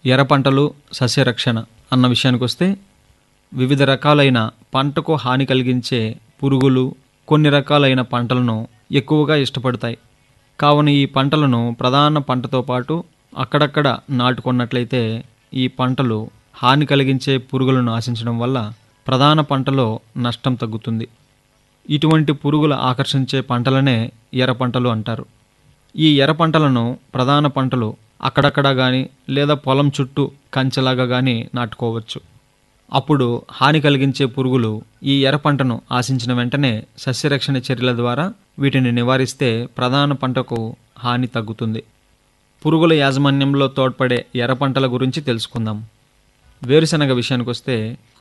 ఎర్ర పంటలు సస్యరక్షణ అన్న విషయానికి వస్తే వివిధ రకాలైన పంటకు హాని కలిగించే పురుగులు కొన్ని రకాలైన పంటలను ఎక్కువగా ఇష్టపడతాయి కావున ఈ పంటలను ప్రధాన పంటతో పాటు అక్కడక్కడ నాటుకున్నట్లయితే ఈ పంటలు హాని కలిగించే పురుగులను ఆశించడం వల్ల ప్రధాన పంటలో నష్టం తగ్గుతుంది ఇటువంటి పురుగులు ఆకర్షించే పంటలనే ఎర్ర పంటలు అంటారు ఈ ఎర్ర పంటలను ప్రధాన పంటలు అక్కడక్కడ కానీ లేదా పొలం చుట్టూ కంచెలాగా కానీ నాటుకోవచ్చు అప్పుడు హాని కలిగించే పురుగులు ఈ ఎర్ర పంటను ఆశించిన వెంటనే సస్యరక్షణ చర్యల ద్వారా వీటిని నివారిస్తే ప్రధాన పంటకు హాని తగ్గుతుంది పురుగుల యాజమాన్యంలో తోడ్పడే ఎర్ర పంటల గురించి తెలుసుకుందాం వేరుశనగ విషయానికి వస్తే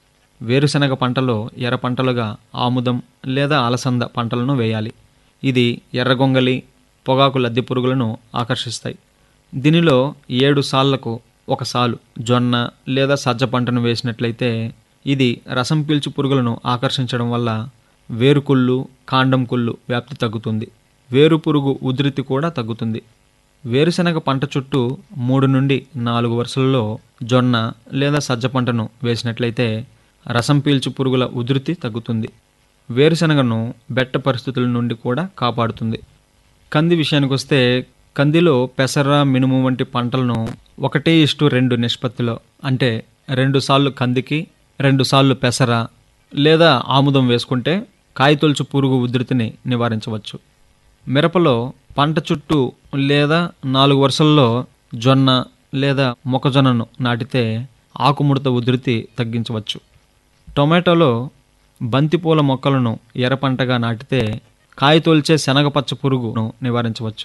వేరుశనగ పంటలో ఎర్ర పంటలుగా ఆముదం లేదా అలసంద పంటలను వేయాలి ఇది ఎర్రగొంగలి పొగాకు లద్దె పురుగులను ఆకర్షిస్తాయి దీనిలో ఏడు సాళ్లకు ఒక సాలు జొన్న లేదా సజ్జ పంటను వేసినట్లయితే ఇది రసం పీల్చు పురుగులను ఆకర్షించడం వల్ల వేరుకుళ్ళు కాండం కుళ్ళు వ్యాప్తి తగ్గుతుంది వేరు పురుగు ఉధృతి కూడా తగ్గుతుంది వేరుశనగ పంట చుట్టూ మూడు నుండి నాలుగు వరుసలలో జొన్న లేదా సజ్జ పంటను వేసినట్లయితే రసం పీల్చు పురుగుల ఉధృతి తగ్గుతుంది వేరుశనగను బెట్ట పరిస్థితుల నుండి కూడా కాపాడుతుంది కంది విషయానికి వస్తే కందిలో పెసర మినుము వంటి పంటలను ఒకటి ఇష్టు రెండు నిష్పత్తిలో అంటే రెండు సార్లు కందికి రెండు సార్లు పెసర లేదా ఆముదం వేసుకుంటే కాయతొలుచు పురుగు ఉధృతిని నివారించవచ్చు మిరపలో పంట చుట్టూ లేదా నాలుగు వరుసల్లో జొన్న లేదా మొక్కజొన్నను నాటితే ఆకుముడత ఉధృతి తగ్గించవచ్చు టొమాటోలో బంతిపూల మొక్కలను ఎర్ర పంటగా నాటితే కాయతోల్చే శనగపచ్చ పురుగును నివారించవచ్చు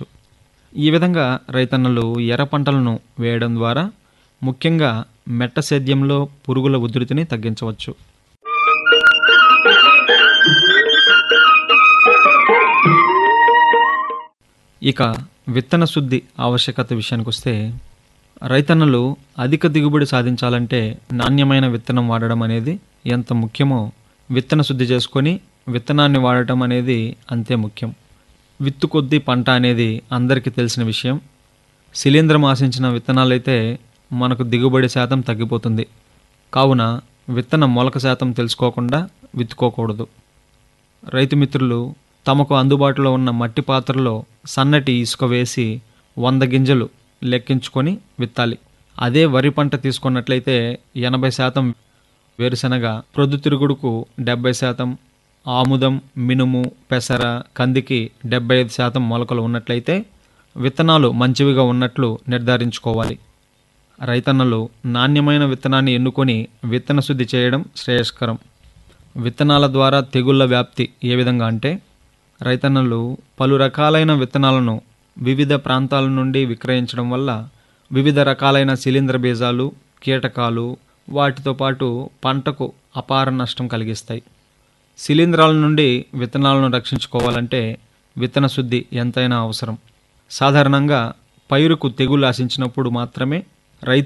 ఈ విధంగా రైతన్నలు ఎర్ర పంటలను వేయడం ద్వారా ముఖ్యంగా మెట్ట సేద్యంలో పురుగుల ఉధృతిని తగ్గించవచ్చు ఇక విత్తన శుద్ధి ఆవశ్యకత విషయానికి వస్తే రైతన్నలు అధిక దిగుబడి సాధించాలంటే నాణ్యమైన విత్తనం వాడడం అనేది ఎంత ముఖ్యమో విత్తన శుద్ధి చేసుకొని విత్తనాన్ని వాడటం అనేది అంతే ముఖ్యం విత్తు కొద్దీ పంట అనేది అందరికీ తెలిసిన విషయం శిలీంద్రం ఆశించిన విత్తనాలైతే మనకు దిగుబడి శాతం తగ్గిపోతుంది కావున విత్తన మొలక శాతం తెలుసుకోకుండా విత్తుకోకూడదు రైతు మిత్రులు తమకు అందుబాటులో ఉన్న మట్టి పాత్రలో సన్నటి ఇసుక వేసి వంద గింజలు లెక్కించుకొని విత్తాలి అదే వరి పంట తీసుకున్నట్లయితే ఎనభై శాతం వేరుశనగ ప్రొద్దుతిరుగుడుకు డెబ్బై శాతం ఆముదం మినుము పెసర కందికి డెబ్బై ఐదు శాతం మొలకలు ఉన్నట్లయితే విత్తనాలు మంచివిగా ఉన్నట్లు నిర్ధారించుకోవాలి రైతన్నలు నాణ్యమైన విత్తనాన్ని ఎన్నుకొని విత్తన శుద్ధి చేయడం శ్రేయస్కరం విత్తనాల ద్వారా తెగుళ్ల వ్యాప్తి ఏ విధంగా అంటే రైతన్నలు పలు రకాలైన విత్తనాలను వివిధ ప్రాంతాల నుండి విక్రయించడం వల్ల వివిధ రకాలైన శిలీంద్ర బీజాలు కీటకాలు వాటితో పాటు పంటకు అపార నష్టం కలిగిస్తాయి శిలీంధ్రాల నుండి విత్తనాలను రక్షించుకోవాలంటే విత్తన శుద్ధి ఎంతైనా అవసరం సాధారణంగా పైరుకు తెగులు ఆశించినప్పుడు మాత్రమే